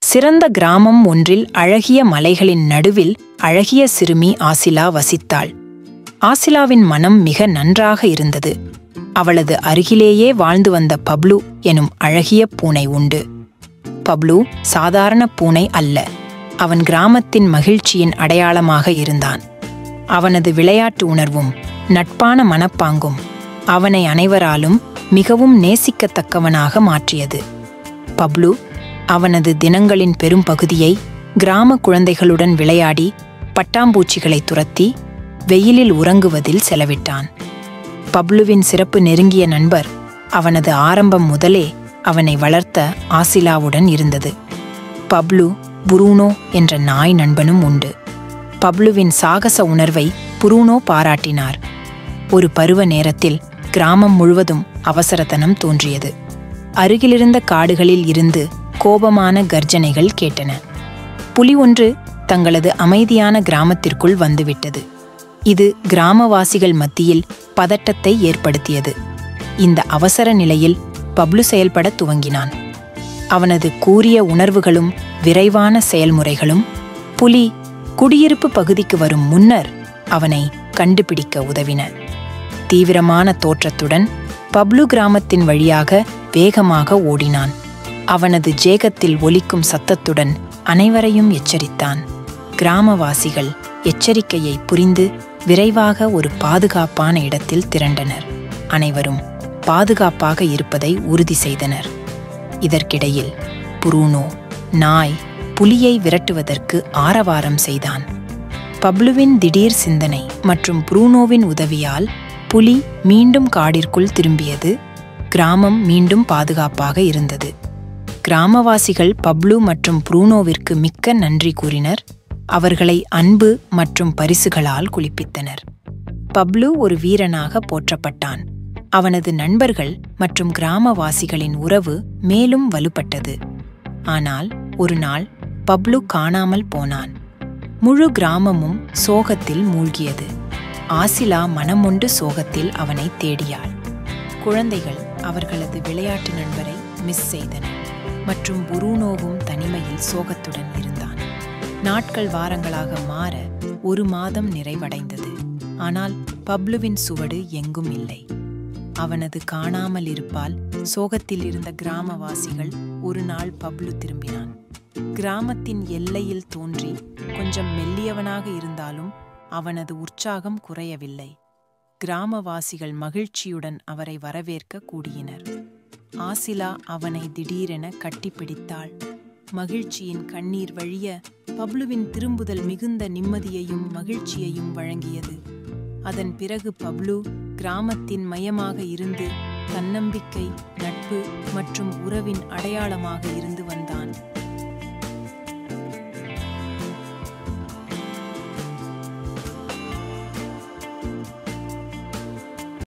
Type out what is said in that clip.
சிறந்த கிராமம் ஒன்றில் அழகிய மலைகளின் நடுவில் அழகிய சிறுமி ஆசிலா வசித்தாள் ஆசிலாவின் மனம் மிக நன்றாக இருந்தது அவளது அருகிலேயே வாழ்ந்து வந்த பப்ளு எனும் அழகிய பூனை உண்டு பப்ளு சாதாரண பூனை அல்ல அவன் கிராமத்தின் மகிழ்ச்சியின் அடையாளமாக இருந்தான் அவனது விளையாட்டு உணர்வும் நட்பான மனப்பாங்கும் அவனை அனைவராலும் மிகவும் நேசிக்கத்தக்கவனாக மாற்றியது பப்ளு அவனது தினங்களின் பெரும் பகுதியை கிராம குழந்தைகளுடன் விளையாடி பட்டாம்பூச்சிகளை துரத்தி வெயிலில் உறங்குவதில் செலவிட்டான் பப்ளுவின் சிறப்பு நெருங்கிய நண்பர் அவனது ஆரம்பம் முதலே அவனை வளர்த்த ஆசிலாவுடன் இருந்தது பப்ளு புரூனோ என்ற நாய் நண்பனும் உண்டு பப்ளுவின் சாகச உணர்வை புரூனோ பாராட்டினார் ஒரு பருவ நேரத்தில் கிராமம் முழுவதும் அவசரத்தனம் தோன்றியது அருகிலிருந்த காடுகளில் இருந்து கோபமான கர்ஜனைகள் கேட்டன புலி ஒன்று தங்களது அமைதியான கிராமத்திற்குள் வந்துவிட்டது இது கிராமவாசிகள் மத்தியில் பதட்டத்தை ஏற்படுத்தியது இந்த அவசர நிலையில் பப்ளு செயல்பட துவங்கினான் அவனது கூரிய உணர்வுகளும் விரைவான செயல்முறைகளும் புலி குடியிருப்பு பகுதிக்கு வரும் முன்னர் அவனை கண்டுபிடிக்க உதவின தீவிரமான தோற்றத்துடன் பப்ளு கிராமத்தின் வழியாக வேகமாக ஓடினான் அவனது ஜேகத்தில் ஒலிக்கும் சத்தத்துடன் அனைவரையும் எச்சரித்தான் கிராமவாசிகள் எச்சரிக்கையை புரிந்து விரைவாக ஒரு பாதுகாப்பான இடத்தில் திரண்டனர் அனைவரும் பாதுகாப்பாக இருப்பதை உறுதி செய்தனர் இதற்கிடையில் புரூனோ நாய் புலியை விரட்டுவதற்கு ஆரவாரம் செய்தான் பப்ளுவின் திடீர் சிந்தனை மற்றும் புரூனோவின் உதவியால் புலி மீண்டும் காடிற்குள் திரும்பியது கிராமம் மீண்டும் பாதுகாப்பாக இருந்தது கிராமவாசிகள் பப்ளு மற்றும் ப்ரூனோவிற்கு மிக்க நன்றி கூறினர் அவர்களை அன்பு மற்றும் பரிசுகளால் குளிப்பித்தனர் பப்ளு ஒரு வீரனாக போற்றப்பட்டான் அவனது நண்பர்கள் மற்றும் கிராமவாசிகளின் உறவு மேலும் வலுப்பட்டது ஆனால் ஒரு நாள் பப்ளு காணாமல் போனான் முழு கிராமமும் சோகத்தில் மூழ்கியது ஆசிலா மனமொண்டு சோகத்தில் அவனை தேடியாள் குழந்தைகள் அவர்களது விளையாட்டு நண்பரை மிஸ் செய்தனர் மற்றும் புரூனோவும் தனிமையில் சோகத்துடன் இருந்தான் நாட்கள் வாரங்களாக மாற ஒரு மாதம் நிறைவடைந்தது ஆனால் பப்ளுவின் சுவடு எங்கும் இல்லை அவனது காணாமல் இருப்பால் சோகத்தில் இருந்த கிராமவாசிகள் ஒரு நாள் பப்ளு திரும்பினான் கிராமத்தின் எல்லையில் தோன்றி கொஞ்சம் மெல்லியவனாக இருந்தாலும் அவனது உற்சாகம் குறையவில்லை கிராமவாசிகள் மகிழ்ச்சியுடன் அவரை வரவேற்க கூடியினர் ஆசிலா அவனை திடீரென கட்டிப்பிடித்தாள் மகிழ்ச்சியின் கண்ணீர் வழிய பப்ளுவின் திரும்புதல் மிகுந்த நிம்மதியையும் மகிழ்ச்சியையும் வழங்கியது அதன் பிறகு பப்ளு கிராமத்தின் மையமாக இருந்து தன்னம்பிக்கை நட்பு மற்றும் உறவின் அடையாளமாக இருந்து வந்தான்